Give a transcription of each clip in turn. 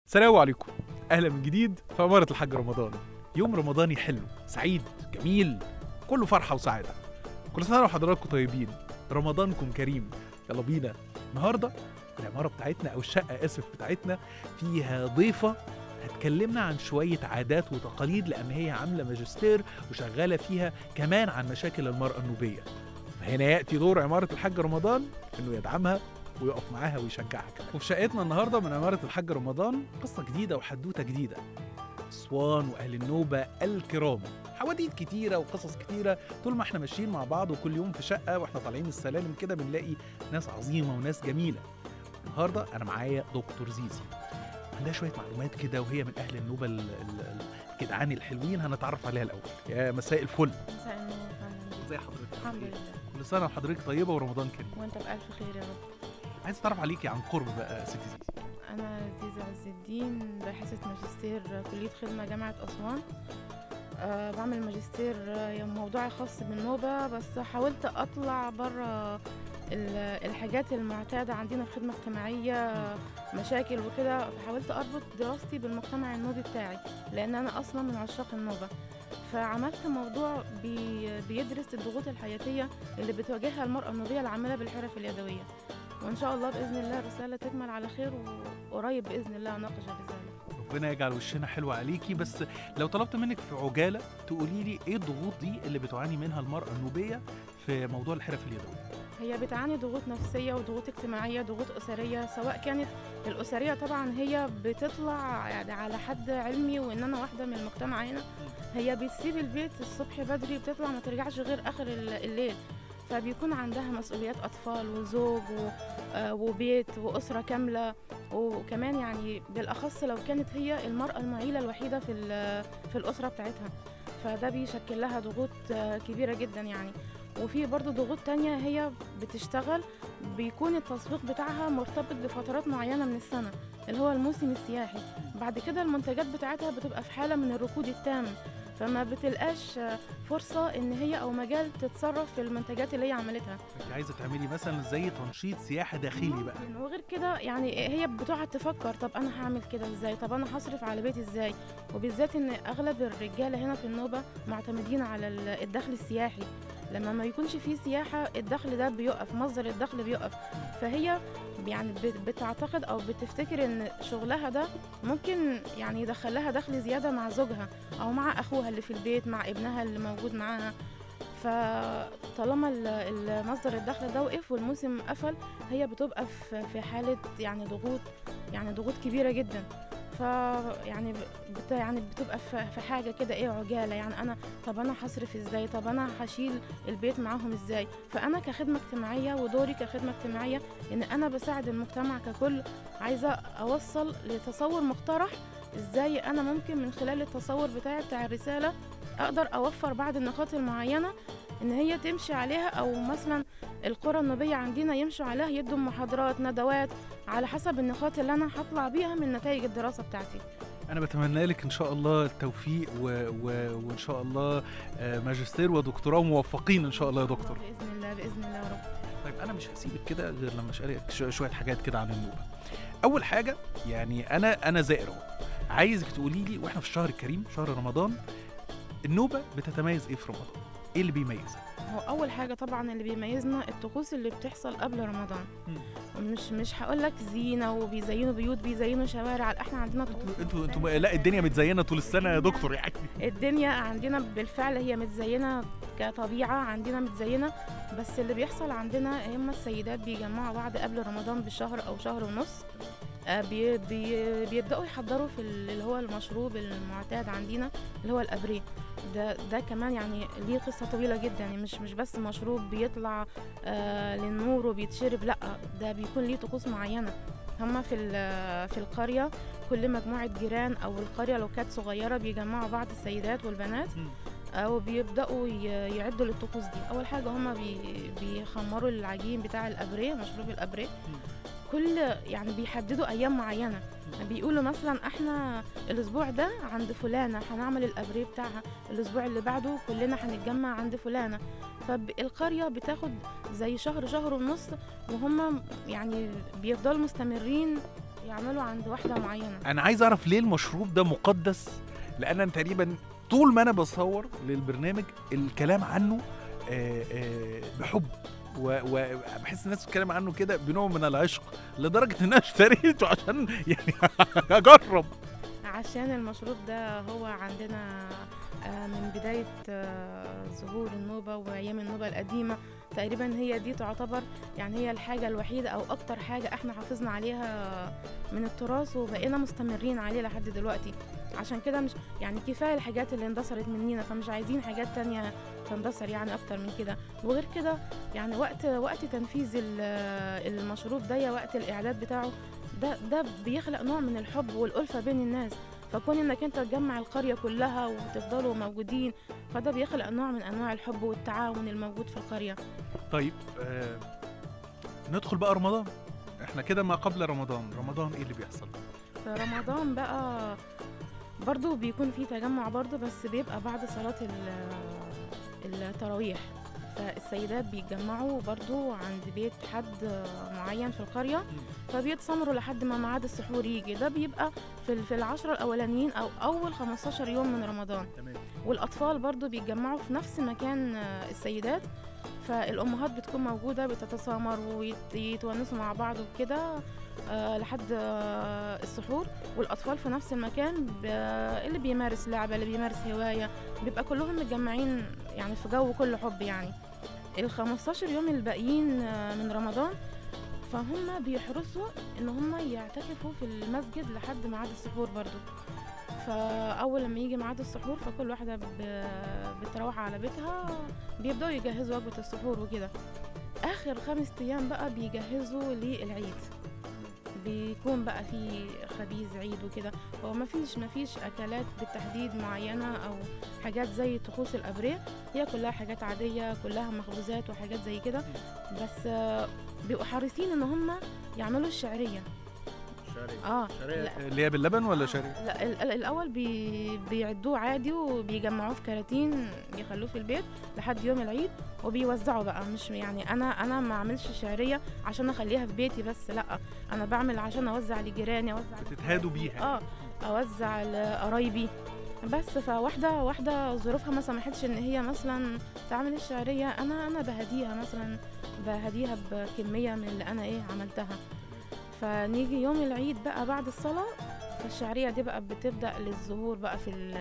السلام عليكم اهلا من جديد في عمارة الحاج رمضان يوم رمضاني حلو سعيد جميل كله فرحة وسعادة كل سنة وحضراتكم طيبين رمضانكم كريم يلا بينا النهاردة العمارة بتاعتنا أو الشقة آسف بتاعتنا فيها ضيفة هتكلمنا عن شوية عادات وتقاليد لأن هي عاملة ماجستير وشغالة فيها كمان عن مشاكل المرأة النوبية فهنا يأتي دور عمارة الحاج رمضان إنه يدعمها ويقف معاها ويشجعها كمان وفي شقتنا النهارده من عمارة الحاج رمضان قصة جديدة وحدوتة جديدة أسوان وأهل النوبة الكرام حواديت كتيرة وقصص كتيرة طول ما احنا ماشيين مع بعض وكل يوم في شقة واحنا طالعين السلالم كده بنلاقي ناس عظيمة وناس جميلة النهاردة أنا معايا دكتور زيزي عندها شوية معلومات كده وهي من أهل النوبة ال- ال- الجدعان الحلوين هنتعرف عليها الأول يا مساء الفل مساء النور أهلاً ازي بيك. حضرتك الحمد لله كل سنة وحضرتك طيبة ورمضان كريم وانت بألف خير يا رب عايز أتعرف عليكي عن قرب بقى ست زيزي أنا زيزة عز الدين باحثة ماجستير كلية خدمة جامعة أسوان أه بعمل ماجستير آه، موضوعي خاص بالنوبة بس حاولت أطلع برا ال- الحاجات المعتادة عندنا في الخدمة الاجتماعية مشاكل وكده فحاولت أربط دراستي بالمجتمع النوبي بتاعي لأن أنا أصلا من عشاق النوبة فعملت موضوع بي بيدرس الضغوط الحياتية اللي بتواجهها المرأة النوبية العاملة بالحرف اليدوية وإن شاء الله بإذن الله الرسالة تكمل على خير وقريب بإذن الله أناقش الرسالة ربنا يجعل وشنا حلو عليكي بس لو طلبت منك في عجاله تقولي لي ايه الضغوط دي اللي بتعاني منها المراه النوبيه في موضوع الحرف اليدويه هي بتعاني ضغوط نفسية وضغوط اجتماعية ضغوط أسرية سواء كانت الأسرية طبعا هي بتطلع يعني على حد علمي وإن أنا واحدة من المجتمع هنا هي بتسيب البيت الصبح بدري بتطلع ما ترجعش غير آخر ال- الليل فبيكون عندها مسؤوليات أطفال وزوج و... آه، وبيت وأسرة كاملة وكمان يعني بالأخص لو كانت هي المرأة المعيلة الوحيدة في ال- في الأسرة بتاعتها فده بيشكل لها ضغوط آه، كبيرة جدا يعني وفي برضو ضغوط تانية هي بتشتغل بيكون التسويق بتاعها مرتبط بفترات معينة من السنة اللي هو الموسم السياحي بعد كده المنتجات بتاعتها بتبقى في حالة من الركود التام فما بتلقاش آه، فرصة ان هي او مجال تتصرف في المنتجات اللي هي عملتها انت عايزه تعملي مثلا زي تنشيط سياحه داخلي بقى ممكن. وغير كده يعني هي بتقعد تفكر طب انا هعمل كده ازاي طب انا هصرف على بيتي ازاي وبالذات ان اغلب الرجاله هنا في النوبه معتمدين على ال- الدخل السياحي لما ما يكونش فيه سياحه الدخل ده بيقف مصدر الدخل بيقف فهي يعني بت- بتعتقد او بتفتكر ان شغلها ده ممكن يعني يدخلها دخل زياده مع زوجها او مع اخوها اللي في البيت مع ابنها اللي موجود معاها فطالما ال- ال- مصدر الدخل ده وقف والموسم قفل هي بتبقى في في حالة يعني ضغوط يعني ضغوط كبيرة جدا ف يعني بت يعني بتبقى في في حاجة كده ايه عجالة يعني انا طب انا هصرف ازاي طب انا هشيل البيت معاهم ازاي فانا كخدمة اجتماعية ودوري كخدمة اجتماعية ان انا بساعد المجتمع ككل عايزة اوصل لتصور مقترح ازاي انا ممكن من خلال التصور بتاعي بتاع الرسالة اقدر اوفر بعض النقاط المعينة ان هي تمشي عليها او مثلا القرى النوبية عندنا يمشوا عليها يدوا محاضرات ندوات على حسب النقاط اللي انا هطلع بيها من نتائج الدراسة بتاعتي انا بتمنى لك ان شاء الله التوفيق و... و... وان شاء الله آه، ماجستير ودكتوراه موفقين ان شاء الله يا دكتور بإذن الله بإذن الله يا رب طيب انا مش هسيبك كده غير لما اسالك شو- شويه حاجات كده عن النوبه اول حاجه يعني انا انا زائر اهو عايزك تقولي لي واحنا في الشهر الكريم شهر رمضان النوبه بتتميز ايه في رمضان ايه اللي بيميزها هو اول حاجه طبعا اللي بيميزنا الطقوس اللي بتحصل قبل رمضان مش مش هقول لك زينه وبيزينوا بيوت بيزينوا شوارع احنا عندنا طقوس انتوا انتوا انتوا لا الدنيا متزينه طول السنه يا دكتور يعني الدنيا عندنا بالفعل هي متزينه كطبيعه عندنا متزينه بس اللي بيحصل عندنا هم السيدات بيجمعوا بعض قبل رمضان بشهر او شهر ونص آه، بي بي بيبداوا يحضروا في ال- اللي هو المشروب المعتاد عندنا اللي هو الابريه ده ده كمان يعني ليه قصه طويله جدا يعني مش مش بس مشروب بيطلع آه للنور وبيتشرب لا ده بيكون ليه طقوس معينه هما في ال- في القريه كل مجموعه جيران او القريه لو كانت صغيره بيجمعوا بعض السيدات والبنات او بيبداوا ي- يعدوا للطقوس دي اول حاجه هما بي بيخمروا العجين بتاع الابريه مشروب الابريه كل يعني بيحددوا ايام معينه بيقولوا مثلا احنا الاسبوع ده عند فلانه هنعمل الابريه بتاعها الاسبوع اللي بعده كلنا هنتجمع عند فلانه فالقريه بتاخد زي شهر شهر ونص وهم يعني بيفضلوا مستمرين يعملوا عند واحده معينه انا عايز اعرف ليه المشروب ده مقدس لان انا تقريبا طول ما انا بصور للبرنامج الكلام عنه آه، آه، بحب وبحس الناس بتتكلم عنه كده بنوع من العشق لدرجه ان انا اشتريته عشان يعني اجرب عشان المشروب ده هو عندنا آه، من بداية آه، ظهور النوبة وأيام النوبة القديمة تقريبا هي دي تعتبر يعني هي الحاجة الوحيدة أو أكتر حاجة احنا حافظنا عليها من التراث وبقينا مستمرين عليه لحد دلوقتي عشان كده مش يعني كفاية الحاجات اللي اندثرت مننا فمش عايزين حاجات تانية تندثر يعني أكتر من كده وغير كده يعني وقت وقت تنفيذ ال- المشروب ده وقت الإعداد بتاعه ده ده بيخلق نوع من الحب والألفة بين الناس فكون انك انت تجمع القريه كلها وتفضلوا موجودين فده بيخلق نوع من انواع الحب والتعاون الموجود في القريه طيب آه ندخل بقى رمضان احنا كده ما قبل رمضان رمضان ايه اللي بيحصل في رمضان بقى برضو بيكون في تجمع برضو بس بيبقى بعد صلاة ال- التراويح فالسيدات بيتجمعوا برضو عند بيت حد معين في القرية فبيتسمروا لحد ما ميعاد السحور يجي ده بيبقى في ال- في العشرة الأولانيين أو أول 15 يوم من رمضان تمام والأطفال برضو بيتجمعوا في نفس مكان آه، السيدات فالأمهات بتكون موجودة بتتسامر ويتونسوا مع بعض وكده آه، لحد آه، السحور والأطفال في نفس المكان ب- اللي بيمارس لعبة اللي بيمارس هواية بيبقى كلهم متجمعين يعني في جو كله حب يعني ال 15 يوم الباقيين آه، من رمضان فهم بيحرصوا ان هم يعتكفوا في المسجد لحد ميعاد السحور برضو فاول لما يجي ميعاد السحور فكل واحده ب- بتروح على بيتها بيبداوا يجهزوا وجبه السحور وكده اخر خمس ايام بقى بيجهزوا للعيد بيكون بقى في خبيز عيد وكده هو ما فيش ما فيش اكلات بالتحديد معينه او حاجات زي طقوس الابريه هي كلها حاجات عاديه كلها مخبوزات وحاجات زي كده بس آه، بيبقوا حريصين ان هم يعملوا الشعريه اه لا اللي هي باللبن ولا آه، شاري لا ال- ال- الاول بي بيعدوه عادي وبيجمعوه في كراتين بيخلوه في البيت لحد يوم العيد وبيوزعوا بقى مش يعني انا انا ما اعملش شعريه عشان اخليها في بيتي بس لا انا بعمل عشان اوزع لجيراني اوزع بتتهادوا بيها اه اوزع لقرايبي بس فواحده واحده ظروفها ما سمحتش ان هي مثلا تعمل الشعريه انا انا بهديها مثلا بهديها بكميه من اللي انا ايه عملتها فنيجي يوم العيد بقى بعد الصلاه فالشعريه دي بقى بتبدا للظهور بقى في ال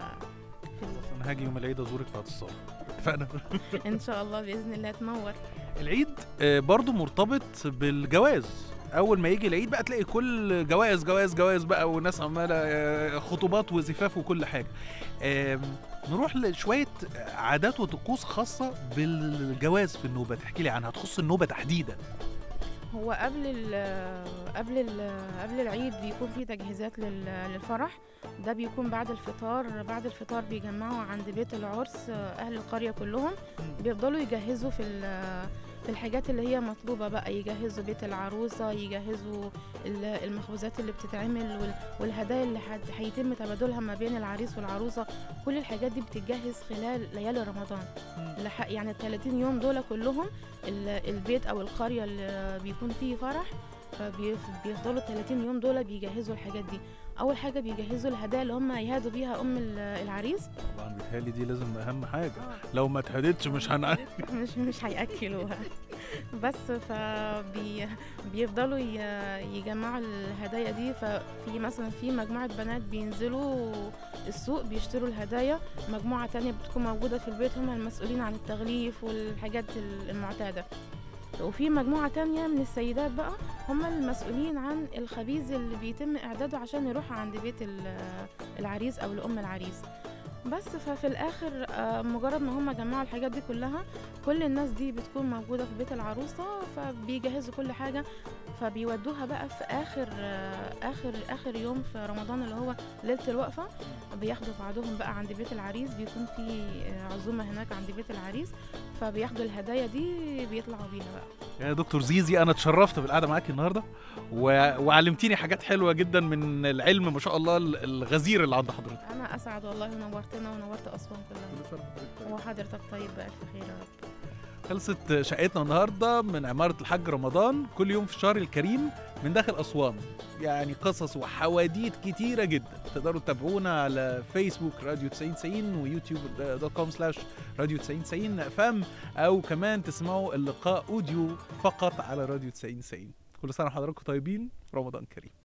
في ال انا هاجي يوم العيد ازورك بعد الصلاه اتفقنا ان شاء الله باذن الله تنور العيد آه، برضو مرتبط بالجواز اول ما يجي العيد بقى تلاقي كل جواز جواز جواز بقى وناس عماله آه، خطوبات وزفاف وكل حاجه آم، نروح لشويه عادات وطقوس خاصه بالجواز في النوبه تحكي لي عنها تخص النوبه تحديدا هو قبل ال قبل ال قبل العيد بيكون في تجهيزات لل- للفرح ده بيكون بعد الفطار بعد الفطار بيجمعوا عند بيت العرس اهل القريه كلهم بيفضلوا يجهزوا في ال- في الحاجات اللي هي مطلوبة بقى يجهزوا بيت العروسة يجهزوا ال- المخبوزات اللي بتتعمل وال- والهدايا اللي هت- هيتم تبادلها ما بين العريس والعروسة كل الحاجات دي بتتجهز خلال ليالي رمضان لح- يعني ال 30 يوم دول كلهم ال- البيت او القريه اللي بيكون فيه فرح فبيفضلوا 30 يوم دول بيجهزوا الحاجات دي اول حاجه بيجهزوا الهدايا اللي هم يهادوا بيها ام ال- العريس طبعا بيتهيألي دي لازم اهم حاجه آه. لو ما اتهدتش مش هنعرف مش مش هياكلوها بس فبي بيفضلوا ي- يجمعوا الهدايا دي ففي مثلا في مجموعه بنات بينزلوا السوق بيشتروا الهدايا مجموعه تانية بتكون موجوده في البيت هم المسؤولين عن التغليف والحاجات المعتاده وفي مجموعة تانية من السيدات بقى هم المسؤولين عن الخبيز اللي بيتم إعداده عشان يروح عند بيت ال- العريس أو لأم العريس بس ففي الآخر آه، مجرد ما هم جمعوا الحاجات دي كلها كل الناس دي بتكون موجودة في بيت العروسة فبيجهزوا كل حاجة فبيودوها بقى في آخر آه، آخر آخر يوم في رمضان اللي هو ليلة الوقفة بياخدوا بعضهم بقى عند بيت العريس بيكون في آه، عزومة هناك عند بيت العريس فبياخدوا الهدايا دي بيطلعوا بيها بقى يا دكتور زيزي انا اتشرفت بالقعده معاكي النهارده و... وعلمتيني حاجات حلوه جدا من العلم ما شاء الله الغزير اللي عند حضرتك أنا أسعد والله ونورتنا ونورت أسوان كلها وحضرتك طيب بألف خير يا رب خلصت شقتنا النهارده من عماره الحاج رمضان كل يوم في الشهر الكريم من داخل اسوان يعني قصص وحواديت كتيره جدا تقدروا تتابعونا على فيسبوك راديو 9090 ويوتيوب دوت كوم سلاش راديو 9090 فم او كمان تسمعوا اللقاء اوديو فقط على راديو 9090 كل سنه وحضراتكم طيبين رمضان كريم